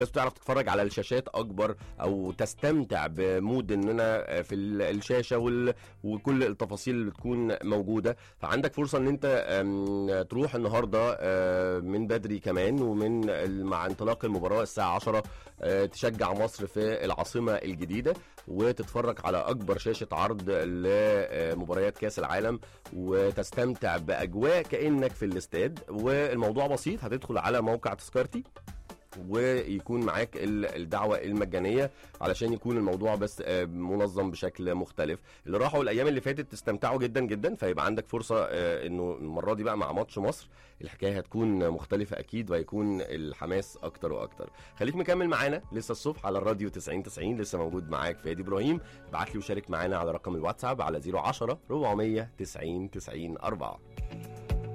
بس تعرف تتفرج على الشاشات اكبر او تستمتع بمود ان انا في ال- الشاشه وال... وكل التفاصيل اللي بتكون موجوده فعندك فرصه ان انت أم، تروح النهارده أه، من بدري كمان ومن ال- مع انطلاق المباراه الساعه 10 أه، تشجع مصر في العاصمه الجديده وتتفرج على اكبر شاشه عرض لمباريات كاس العالم وتستمتع باجواء كانك في الاستاد والموضوع بسيط هتدخل على موقع تذكرتي ويكون معاك ال- الدعوه المجانيه علشان يكون الموضوع بس آه، منظم بشكل مختلف اللي راحوا الايام اللي فاتت تستمتعوا جدا جدا فيبقى عندك فرصه آه، انه المره دي بقى مع ماتش مصر الحكايه هتكون مختلفه اكيد وهيكون الحماس اكتر واكتر خليك مكمل معانا لسه الصبح على الراديو 90 90 لسه موجود معاك فادي ابراهيم ابعت لي وشارك معانا على رقم الواتساب على 010 490 90 4